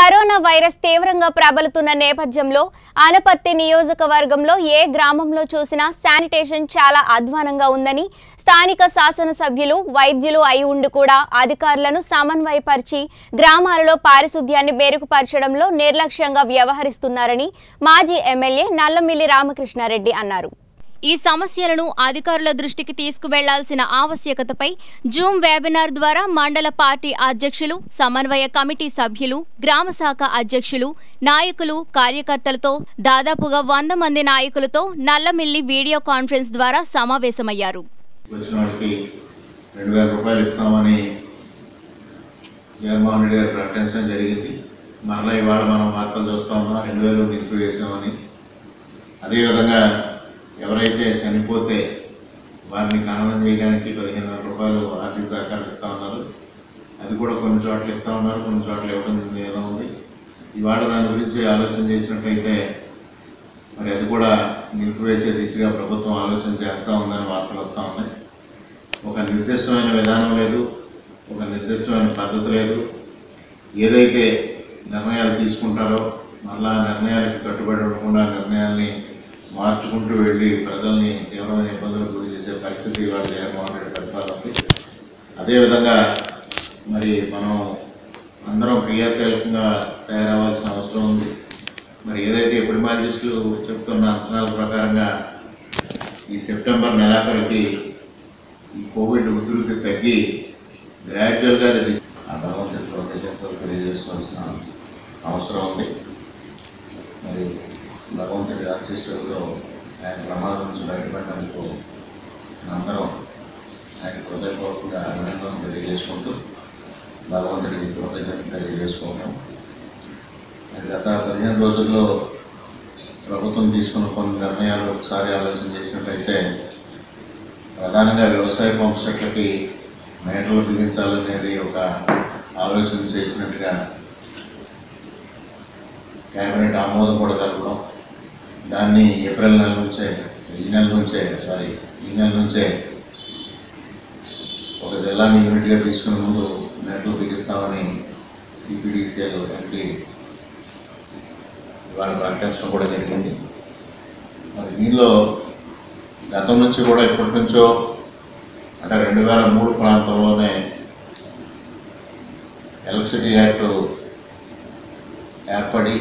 corona virus తీవ్రంగా ప్రబలుతున్న నేపథ్యంలో ఆనపర్తి నియోజకవర్గంలో ఏ గ్రామంలో చూసినా శానిటేషన్ చాలా అధ్వానంగా ఉందని స్థానిక శాసనసభ్యులు వైద్యులు అయి ఉండి కూడా అధికారులను సమన్వయపరిచి గ్రామాలలో పారిశుద్ధ్యాన్ని మెరుగుపరచడంలో నిర్లక్ష్యంగా వ్యవహరిస్తున్నారని మాజీ ఎమ్మెల్యే నల్లమిల్లి రామకృష్ణారెడ్డి అన్నారు ఈ సమస్యలను అధికారుల దృష్టికి తీసుకువెళ్లాల్సిన ఆవశ్యకతపై జూమ్ వెబినార్ ద్వారా మండల పార్టీ అధ్యక్షులు సమన్వయ కమిటీ సభ్యులు గ్రామ శాఖ అధ్యక్షులు నాయకులు కార్యకర్తలతో దాదాపుగా వంద మంది నాయకులతో నల్లమిల్లి వీడియో కాన్ఫరెన్స్ ద్వారా సమావేశమయ్యారు వచ్చిన వాళ్ళకి రెండు వేల రూపాయలు ఇస్తామని జగన్మోహన్ రెడ్డి గారు ప్రకటించడం జరిగింది మరలా ఇవాళ మనం వార్తలు చూస్తా ఉన్నాం రెండు వేలు నిలిపివేసామని అదేవిధంగా ఎవరైతే చనిపోతే వారిని ఖననం చేయడానికి పదిహేను వేల రూపాయలు ఆర్థిక సహకారం ఇస్తా ఉన్నారు అది కూడా కొన్ని చోట్ల ఇస్తా ఉన్నారు కొన్ని చోట్ల ఇవ్వడం ఏదో ఉంది ఇవాళ దాని గురించి ఆలోచన చేసినట్టయితే మరి అది కూడా నిలిపివేసే దిశగా ప్రభుత్వం ఆలోచన చేస్తూ ఉందని వార్తలు వస్తూ ఉన్నాయి ఒక నిర్దిష్టమైన విధానం లేదు ఒక నిర్దిష్టమైన పద్ధతి లేదు ఏదైతే నిర్ణయాలు తీసుకుంటారో మళ్ళా ఆ నిర్ణయాలకు కట్టుబడి ఉండకుండా నిర్ణయాల్ని మార్చుకుంటూ వెళ్ళి ప్రజల్ని తీవ్రమైన ఇబ్బందులకు గురి చేసే పరిస్థితి ఇవాళ జగన్మోహన్ రెడ్డి పరిపాలన ఉంది అదేవిధంగా మరి మనం అందరం క్రియాశీలకంగా తయారవ్వాల్సిన అవసరం ఉంది మరి ఏదైతే ఎపిడమాలజిస్టులు చెప్తున్న అంచనాల ప్రకారంగా ఈ సెప్టెంబర్ నెలాఖరుకి ఈ కోవిడ్ ఉధృతి తగ్గి గ్రాడ్యువల్గా అది డిస్- ఆ భగవంతుడిలో తెలియజేస్తూ తెలియజేసుకోవాల్సిన అవసరం ఉంది మరి భగవంతుడి ఆశీస్సులతో ఆయన ప్రమాదం నుంచి బయటపడినందుకు అందరం ఆయన హృదయపూర్వకంగా అభినందన తెలియజేసుకుంటూ భగవంతుడికి కృతజ్ఞత తెలియజేసుకుంటాం మరి గత పదిహేను రోజుల్లో ప్రభుత్వం తీసుకున్న కొన్ని నిర్ణయాలు ఒకసారి ఆలోచన చేసినట్టయితే ప్రధానంగా వ్యవసాయ పంపు సెట్లకి మేటలు బిగించాలనేది ఒక ఆలోచన చేసినట్టుగా కేబినెట్ ఆమోదం కూడా జరగడం దాన్ని ఏప్రిల్ నెల నుంచే ఈ నెల నుంచే సారీ ఈ నెల నుంచే ఒక జిల్లాని యూనిట్గా తీసుకునే ముందు మేటలు బిగిస్తామని సిపిడిసిఎల్ ఎంపీ ఇవాళ ప్రకటించడం కూడా జరిగింది మరి దీనిలో గతం నుంచి కూడా ఇప్పటి నుంచో అంటే రెండు వేల మూడు ప్రాంతంలోనే ఎలక్ట్రిసిటీ యాక్ట్ ఏర్పడి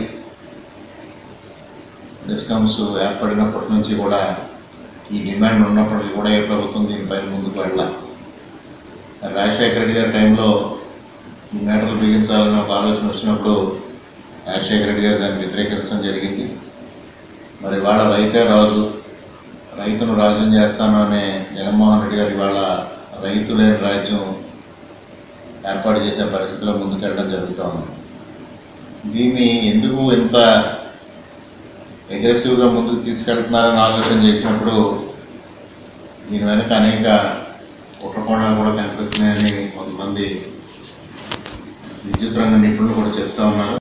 డిస్కమ్స్ ఏర్పడినప్పటి నుంచి కూడా ఈ డిమాండ్ ఉన్నప్పటికీ కూడా ఏ ప్రభుత్వం దీనిపైన ముందుకు వెళ్ళాలి రాజశేఖర రెడ్డి గారి టైంలో ఈ మేటలు బిగించాలని ఒక ఆలోచన వచ్చినప్పుడు రాజశేఖర రెడ్డి గారు దాన్ని వ్యతిరేకించడం జరిగింది మరి వాళ్ళ రైతే రాజు రైతును రాజ్యం చేస్తాను అనే జగన్మోహన్ రెడ్డి గారు ఇవాళ రైతు లేని రాజ్యం ఏర్పాటు చేసే పరిస్థితిలో ముందుకెళ్ళడం జరుగుతూ ఉంది దీన్ని ఎందుకు ఇంత అగ్రెసివ్గా ముందుకు తీసుకెళ్తున్నారని ఆలోచన చేసినప్పుడు దీని వెనక అనేక కుట్రకోణాలు కూడా కనిపిస్తున్నాయని కొంతమంది విద్యుత్ రంగ నిపుణులు కూడా చెప్తా ఉన్నారు